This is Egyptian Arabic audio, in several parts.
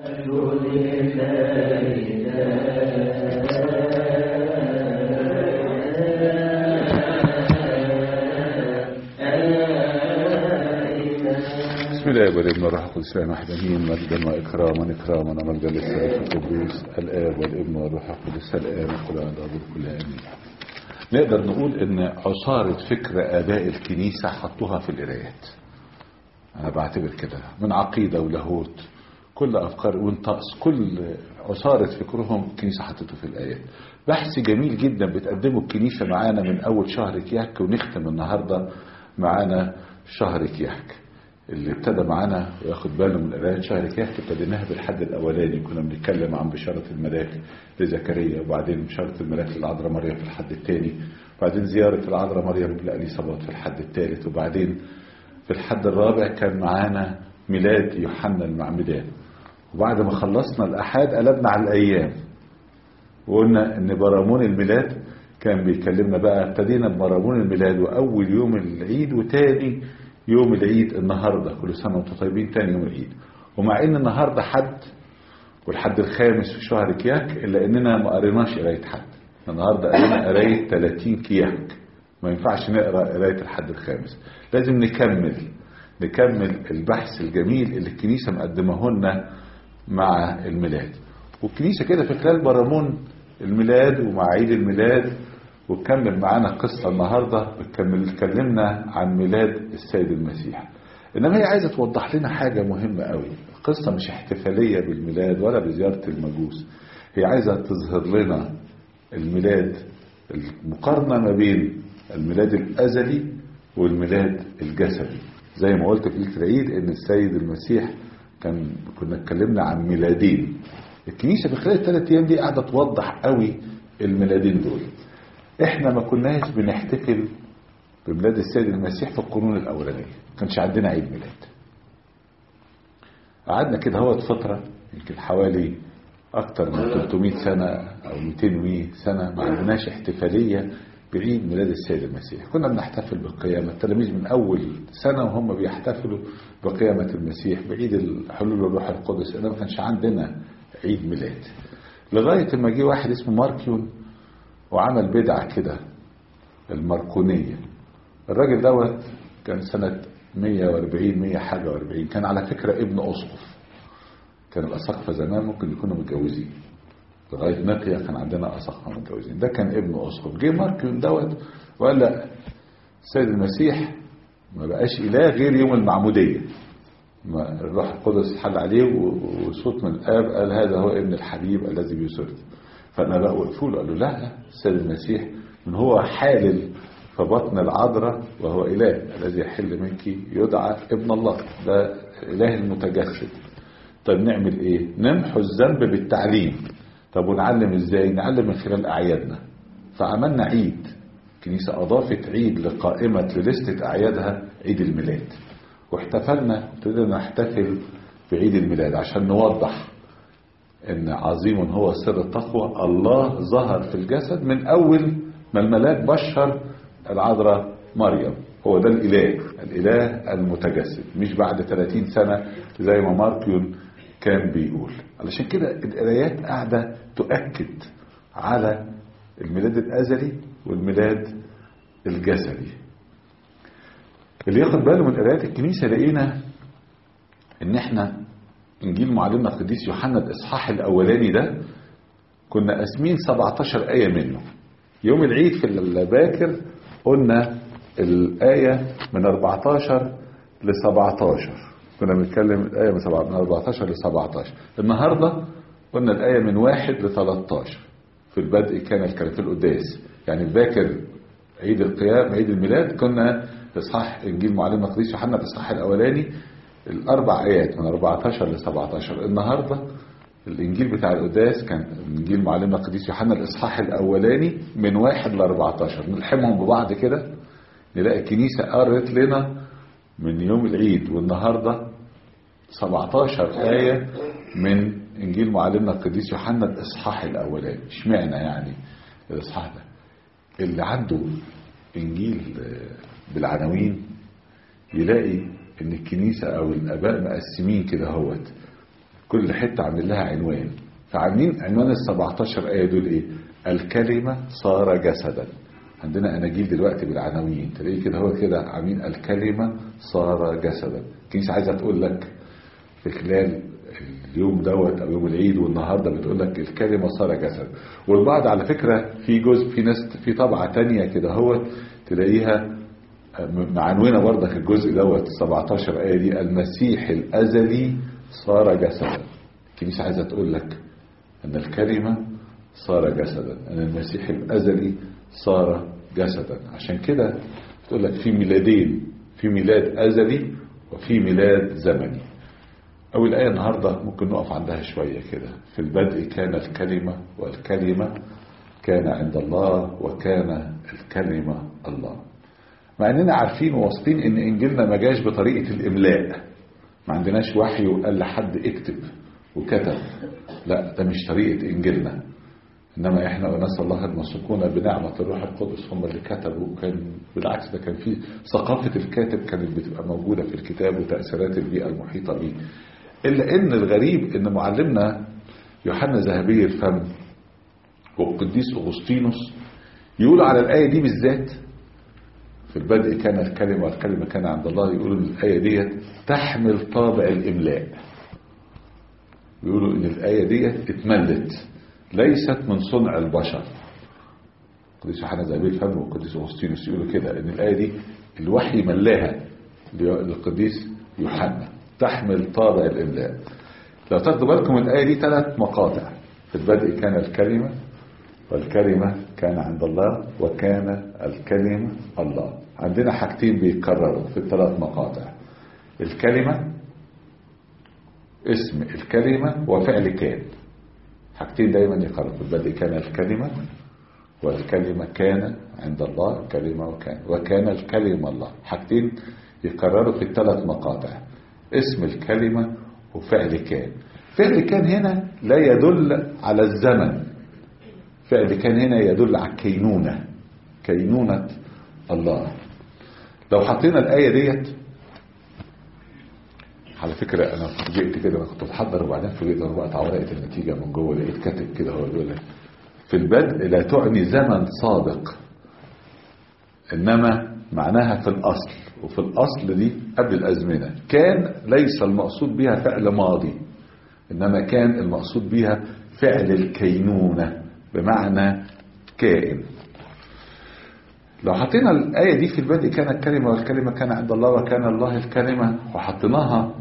بسم الله والابن والروح القدس الان واحد امين مجدا واكراما اكراما ومجدا للثالث القدوس الاب والابن والروح القدس الان وكل عند ابوه كل امين نقدر نقول ان عصارة فكر اباء الكنيسة حطوها في القرايات انا بعتبر كده من عقيدة ولاهوت كل افكار وانطقس كل عصارة فكرهم الكنيسة حطته في الايات بحث جميل جدا بتقدمه الكنيسة معانا من اول شهر كياك ونختم النهاردة معانا شهر كياك اللي ابتدى معانا وياخد باله من قرايه شهر كهف ابتديناها بالحد الاولاني كنا بنتكلم عن بشاره الملاك لزكريا وبعدين بشاره الملاك للعذراء مريم في الحد الثاني وبعدين زياره العذراء مريم لاليصابات في الحد الثالث وبعدين في الحد الرابع كان معانا ميلاد يوحنا المعمدان وبعد ما خلصنا الاحاد قلبنا على الايام وقلنا ان برامون الميلاد كان بيكلمنا بقى ابتدينا ببرامون الميلاد واول يوم العيد وتاني يوم العيد النهاردة كل سنة وانتم طيبين تاني يوم العيد ومع ان النهاردة حد والحد الخامس في شهر كياك الا اننا ما قريناش قراية حد النهاردة قرينا قراية 30 كياك ما ينفعش نقرا قراية الحد الخامس لازم نكمل نكمل البحث الجميل اللي الكنيسة مقدمه لنا مع الميلاد والكنيسة كده في خلال برامون الميلاد ومع عيد الميلاد وتكمل معانا قصة النهاردة بتكمل اتكلمنا عن ميلاد السيد المسيح انما هي عايزة توضح لنا حاجة مهمة قوي القصة مش احتفالية بالميلاد ولا بزيارة المجوس هي عايزة تظهر لنا الميلاد المقارنة ما بين الميلاد الأزلي والميلاد الجسدي زي ما قلت في ليلة العيد ان السيد المسيح كان كنا اتكلمنا عن ميلادين الكنيسة في خلال الثلاث ايام دي قاعدة توضح قوي الميلادين دول احنا ما كناش بنحتفل بميلاد السيد المسيح في القرون الاولانيه ما كانش عندنا عيد ميلاد قعدنا كده هو فتره يمكن حوالي اكتر من 300 سنه او 200 سنه ما عندناش احتفاليه بعيد ميلاد السيد المسيح كنا بنحتفل بالقيامة التلاميذ من أول سنة وهم بيحتفلوا بقيامة المسيح بعيد حلول الروح القدس إنما ما كانش عندنا عيد ميلاد لغاية ما جه واحد اسمه ماركيون وعمل بدعة كده الماركونية الراجل دوت كان سنة 140 100 حاجة و40 كان على فكرة ابن أسقف كان الأساقفة زمان ممكن يكونوا متجوزين لغاية نقيا كان عندنا أساقفة متجوزين ده كان ابن أسقف جه ماركيون دوت وقال لا السيد المسيح ما بقاش إله غير يوم المعمودية ما الروح القدس حل عليه وصوت من الآب قال هذا هو ابن الحبيب الذي بيسرد فأنا بقى وقفوا له قالوا لا السيد المسيح من هو حالل في بطن العذراء وهو إله الذي يحل منك يدعى ابن الله ده إله المتجسد طيب نعمل إيه نمحو الذنب بالتعليم طب ونعلم إزاي نعلم من خلال أعيادنا فعملنا عيد الكنيسة أضافت عيد لقائمة للستة أعيادها عيد الميلاد واحتفلنا ابتدينا نحتفل بعيد الميلاد عشان نوضح ان عظيم هو سر التقوى الله ظهر في الجسد من اول ما الملاك بشر العذراء مريم هو ده الاله الاله المتجسد مش بعد 30 سنة زي ما ماركيون كان بيقول علشان كده القرايات قاعدة تؤكد على الميلاد الازلي والميلاد الجسدي اللي ياخد باله من قرايات الكنيسة لقينا ان احنا انجيل معلمنا القديس يوحنا الاصحاح الاولاني ده كنا قاسمين 17 ايه منه يوم العيد في الباكر قلنا الايه من 14 ل 17 كنا بنتكلم الايه من 14 ل 17 النهارده قلنا الايه من 1 ل 13 في البدء كان الكلام في القداس يعني الباكر عيد القيام عيد الميلاد كنا في اصحاح انجيل معلمنا القديس يوحنا الاصحاح الاولاني الاربع ايات من 14 ل 17 النهارده الانجيل بتاع القداس كان انجيل معلمنا القديس يوحنا الاصحاح الاولاني من 1 ل 14 نلحمهم ببعض كده نلاقي الكنيسه قرت لنا من يوم العيد والنهارده 17 ايه من انجيل معلمنا القديس يوحنا الاصحاح الاولاني اشمعنى يعني الاصحاح ده اللي عنده انجيل بالعناوين يلاقي ان الكنيسة او الاباء مقسمين كده هوت كل حتة عامل لها عنوان فعاملين عنوان ال 17 آية دول إيه الكلمة صار جسدا عندنا أناجيل دلوقتي بالعناوين تلاقيه كده هو كده عاملين الكلمة صار جسدا الكنيسة عايزة تقول لك في خلال اليوم دوت او يوم العيد والنهارده بتقول لك الكلمه صار جسد والبعض على فكره في جزء في ناس في طبعه تانية كده هو تلاقيها معنونه برضك الجزء دوت 17 ايه دي المسيح الازلي صار جسدا الكنيسه عايزه تقول لك ان الكلمه صار جسدا ان المسيح الازلي صار جسدا عشان كده بتقول لك في ميلادين في ميلاد ازلي وفي ميلاد زمني أو الآية النهاردة ممكن نقف عندها شوية كده في البدء كان الكلمة والكلمة كان عند الله وكان الكلمة الله مع أننا عارفين وواثقين أن إنجيلنا ما جاش بطريقة الإملاء ما عندناش وحي وقال لحد اكتب وكتب لا ده مش طريقة إنجيلنا إنما إحنا ونسأل الله المسكون بنعمة الروح القدس هم اللي كتبوا وكان بالعكس ده كان في ثقافة الكاتب كانت بتبقى موجودة في الكتاب وتأثيرات البيئة المحيطة به إلا إن الغريب إن معلمنا يوحنا ذهبي الفم والقديس أغسطينوس يقولوا على الآية دي بالذات في البدء كان الكلمة والكلمة كان عند الله يقولوا إن الآية دي تحمل طابع الإملاء يقولوا إن الآية دي اتملت ليست من صنع البشر القديس يوحنا ذهبي الفم والقديس أغسطينوس يقولوا كده إن الآية دي الوحي ملاها للقديس يوحنا تحمل طابع الإملاء لو تاخدوا بالكم الآية دي ثلاث مقاطع في البدء كان الكلمة والكلمة كان عند الله وكان الكلمة الله عندنا حاجتين بيتكرروا في الثلاث مقاطع الكلمة اسم الكلمة وفعل كان حاجتين دايما يقرروا في البدء كان الكلمة والكلمة كان عند الله كلمة وكان وكان الكلمة الله حاجتين يكرروا في الثلاث مقاطع اسم الكلمة وفعل كان فعل كان هنا لا يدل على الزمن فعل كان هنا يدل على كينونة كينونة الله لو حطينا الآية ديت على فكرة أنا فوجئت كده أنا كنت بحضر وبعدين فوجئت أنا بقى ورقة النتيجة من جوه لقيت كاتب كده هو بيقول لك في البدء لا تعني زمن سابق إنما معناها في الأصل وفي الأصل دي قبل الأزمنة كان ليس المقصود بها فعل ماضي إنما كان المقصود بها فعل الكينونة بمعنى كائن لو حطينا الآية دي في البدء كان الكلمة والكلمة كان عند الله وكان الله الكلمة وحطيناها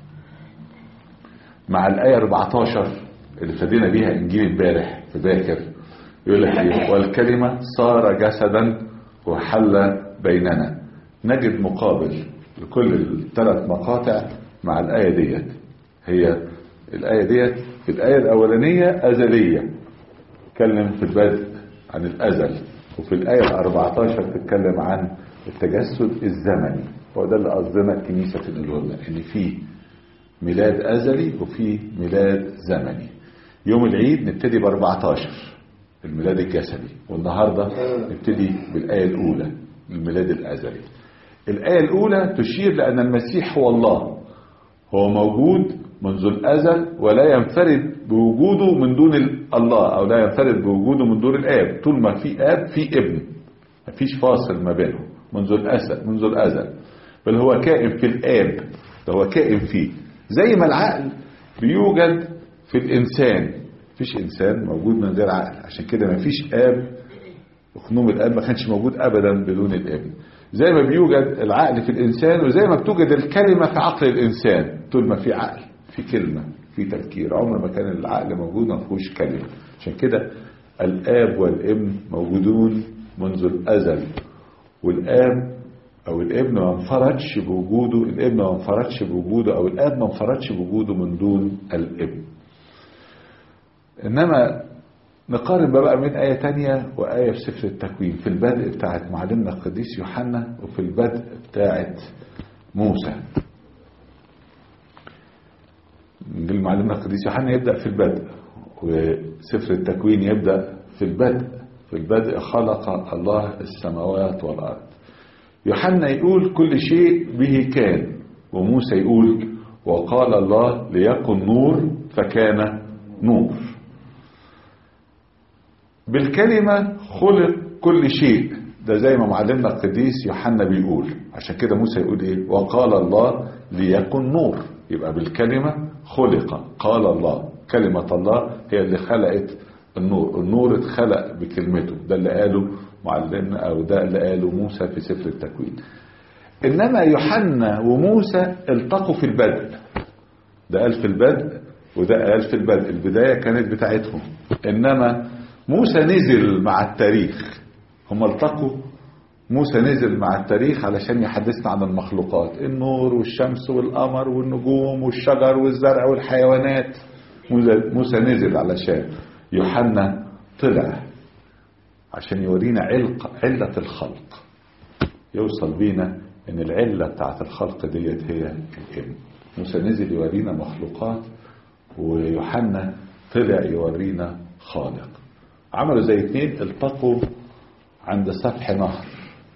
مع الآية 14 اللي ابتدينا بيها إنجيل امبارح في باكر يقول لك إيه والكلمة صار جسدا وحل بيننا نجد مقابل لكل الثلاث مقاطع مع الآية ديت هي الآية ديت في الآية الأولانية أزلية تتكلم في البدء عن الأزل وفي الآية الأربعتاشر تتكلم عن التجسد الزمني هو ده اللي قصدنا الكنيسة تنقله لنا إن في ميلاد أزلي وفي ميلاد زمني يوم العيد نبتدي ب 14 الميلاد الجسدي والنهاردة نبتدي بالآية الأولى الميلاد الأزلي الآية الأولى تشير لأن المسيح هو الله هو موجود منذ الأزل ولا ينفرد بوجوده من دون الله أو لا ينفرد بوجوده من دون الآب طول ما في آب في ابن مفيش فاصل ما بينهم منذ الأزل منذ الأزل بل هو كائن في الآب ده هو كائن فيه زي ما العقل بيوجد في الإنسان مفيش إنسان موجود من غير عقل عشان كده مفيش آب وخنوم الآب ما كانش موجود أبدا بدون الابن زي ما بيوجد العقل في الإنسان وزي ما بتوجد الكلمة في عقل الإنسان طول ما في عقل في كلمة في تفكير عمر ما كان العقل موجود ما فيهوش كلمة عشان كده الآب والابن موجودون منذ الأزل والآب أو الابن ما انفردش بوجوده الابن ما انفردش بوجوده أو الآب ما انفردش بوجوده من دون الابن إنما نقارن بقى من آية تانية وآية في سفر التكوين في البدء بتاعت معلمنا القديس يوحنا وفي البدء بتاعت موسى انجيل معلمنا القديس يوحنا يبدا في البدء وسفر التكوين يبدا في البدء في البدء خلق الله السماوات والارض يوحنا يقول كل شيء به كان وموسى يقول وقال الله ليكن نور فكان نور بالكلمة خلق كل شيء ده زي ما معلمنا القديس يوحنا بيقول عشان كده موسى يقول ايه وقال الله ليكن نور يبقى بالكلمة خلق قال الله كلمة الله هي اللي خلقت النور النور اتخلق بكلمته ده اللي قاله معلمنا او ده اللي قاله موسى في سفر التكوين انما يوحنا وموسى التقوا في البدء ده قال في البدء وده قال في البدء البداية كانت بتاعتهم انما موسى نزل مع التاريخ هم التقوا موسى نزل مع التاريخ علشان يحدثنا عن المخلوقات النور والشمس والقمر والنجوم والشجر والزرع والحيوانات موسى نزل علشان يوحنا طلع عشان يورينا علق علة الخلق يوصل بينا ان العلة بتاعت الخلق ديت هي الابن موسى نزل يورينا مخلوقات ويوحنا طلع يورينا خالق عملوا زي اتنين التقوا عند سفح نهر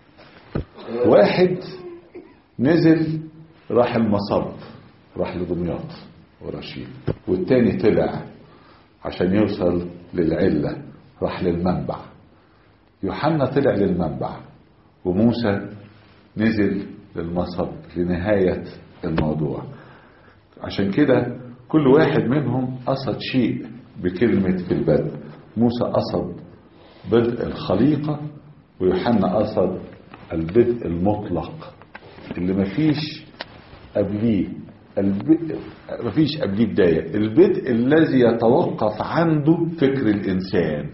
واحد نزل راح المصب راح لدمياط ورشيد والتاني طلع عشان يوصل للعلة راح للمنبع يوحنا طلع للمنبع وموسى نزل للمصب لنهاية الموضوع عشان كده كل واحد منهم قصد شيء بكلمة في البدء موسى قصد بدء الخليقة ويوحنا قصد البدء المطلق اللي مفيش قبليه البدء مفيش قبليه بداية البدء الذي يتوقف عنده فكر الإنسان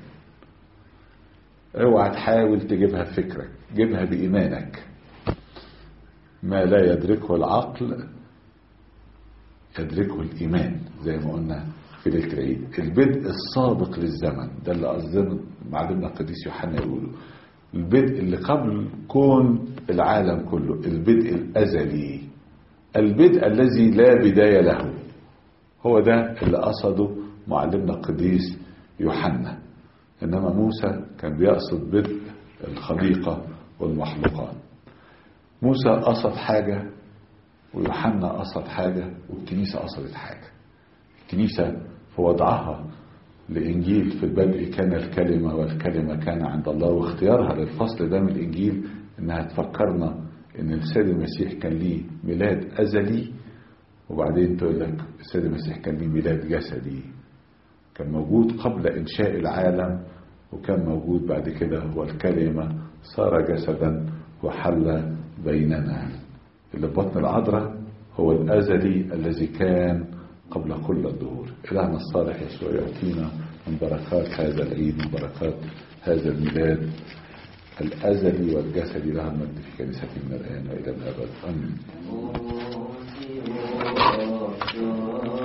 اوعى تحاول تجيبها بفكرك جيبها بإيمانك ما لا يدركه العقل يدركه الإيمان زي ما قلنا في ليلة العيد البدء السابق للزمن ده اللي قصدنا معلمنا القديس يوحنا يقوله البدء اللي قبل كون العالم كله البدء الأزلي البدء الذي لا بداية له هو ده اللي قصده معلمنا القديس يوحنا إنما موسى كان بيقصد بدء الخليقة والمخلوقات موسى قصد حاجة ويوحنا قصد حاجة والكنيسة قصدت حاجة الكنيسة في وضعها لإنجيل في البدء كان الكلمة والكلمة كان عند الله واختيارها للفصل ده من الإنجيل إنها تفكرنا إن السيد المسيح كان ليه ميلاد أزلي وبعدين تقول لك السيد المسيح كان ليه ميلاد جسدي كان موجود قبل إنشاء العالم وكان موجود بعد كده هو الكلمة صار جسدا وحل بيننا اللي في بطن العذراء هو الأزلي الذي كان قبل كل الدهور إلهنا الصالح يسوع يعطينا من بركات هذا العيد من بركات هذا الميلاد الأزلي والجسدي لها المجد في كنيسته من الآن وإلى الأبد آمين